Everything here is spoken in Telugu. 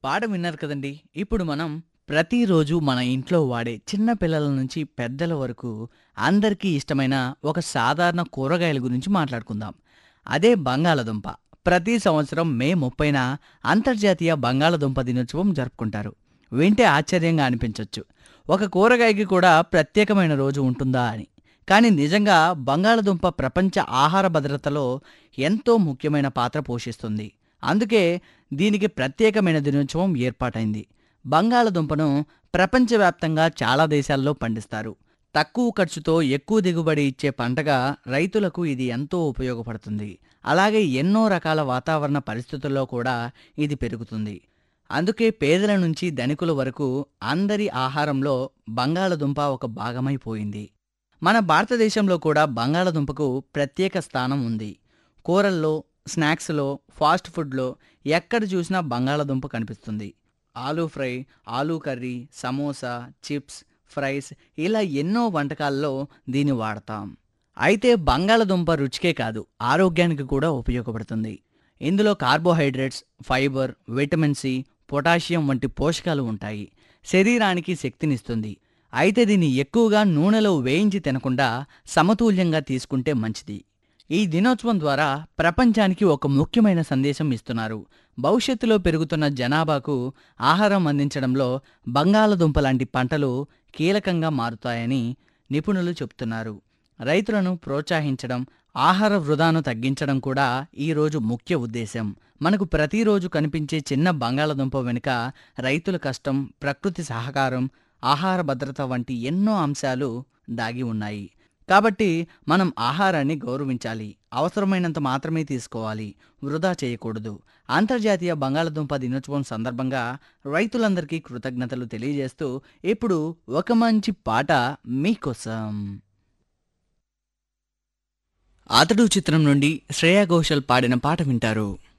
పాట విన్నారు కదండి ఇప్పుడు మనం ప్రతిరోజు మన ఇంట్లో వాడే చిన్న పిల్లల నుంచి పెద్దల వరకు అందరికీ ఇష్టమైన ఒక సాధారణ కూరగాయల గురించి మాట్లాడుకుందాం అదే బంగాళదుంప ప్రతి సంవత్సరం మే ముప్పైన అంతర్జాతీయ బంగాళదుంప దినోత్సవం జరుపుకుంటారు వింటే ఆశ్చర్యంగా అనిపించవచ్చు ఒక కూరగాయకి కూడా ప్రత్యేకమైన రోజు ఉంటుందా అని కానీ నిజంగా బంగాళదుంప ప్రపంచ ఆహార భద్రతలో ఎంతో ముఖ్యమైన పాత్ర పోషిస్తుంది అందుకే దీనికి ప్రత్యేకమైన దినోత్సవం ఏర్పాటైంది బంగాళదుంపను ప్రపంచవ్యాప్తంగా చాలా దేశాల్లో పండిస్తారు తక్కువ ఖర్చుతో ఎక్కువ దిగుబడి ఇచ్చే పంటగా రైతులకు ఇది ఎంతో ఉపయోగపడుతుంది అలాగే ఎన్నో రకాల వాతావరణ పరిస్థితుల్లో కూడా ఇది పెరుగుతుంది అందుకే పేదల నుంచి ధనికుల వరకు అందరి ఆహారంలో బంగాళదుంప ఒక భాగమైపోయింది మన భారతదేశంలో కూడా బంగాళదుంపకు ప్రత్యేక స్థానం ఉంది కూరల్లో స్నాక్స్లో ఫాస్ట్ ఫుడ్లో ఎక్కడ చూసినా బంగాళదుంప కనిపిస్తుంది aloo fry aloo curry samosa chips fries ఇలా ఎన్నో వంటకాల్లో దీన్ని వాడతాం అయితే బంగాళదుంప రుచికే కాదు ఆరోగ్యానికి కూడా ఉపయోగపడుతుంది ఇందులో carbohydrates fibre vitamin C potassium వంటి పోషకాలు ఉంటాయి శరీరానికి శక్తినిస్తుంది అయితే దీన్ని ఎక్కువగా నూనెలో వేయించి తినకుండా సమతుల్యంగా తీసుకుంటే మంచిది ఈ దినోత్సవం ద్వారా ప్రపంచానికి ఒక ముఖ్యమైన సందేశం ఇస్తున్నారు భవిష్యత్తులో పెరుగుతున్న జనాభాకు ఆహారం అందించడంలో బంగాళదుంప లాంటి పంటలు కీలకంగా మారుతాయని నిపుణులు చెబుతున్నారు రైతులను ప్రోత్సహించడం ఆహార వృధాను తగ్గించడం కూడా ఈరోజు ముఖ్య ఉద్దేశం మనకు ప్రతిరోజు కనిపించే చిన్న బంగాళదుంప వెనుక రైతుల కష్టం ప్రకృతి సహకారం ఆహార భద్రత వంటి ఎన్నో అంశాలు దాగి ఉన్నాయి కాబట్టి మనం ఆహారాన్ని గౌరవించాలి అవసరమైనంత మాత్రమే తీసుకోవాలి వృధా చేయకూడదు అంతర్జాతీయ బంగాళదుంప దినోత్సవం సందర్భంగా రైతులందరికీ కృతజ్ఞతలు తెలియజేస్తూ ఇప్పుడు ఒక మంచి పాట మీకోసం అతడు చిత్రం నుండి శ్రేయా ఘోషల్ పాడిన పాట వింటారు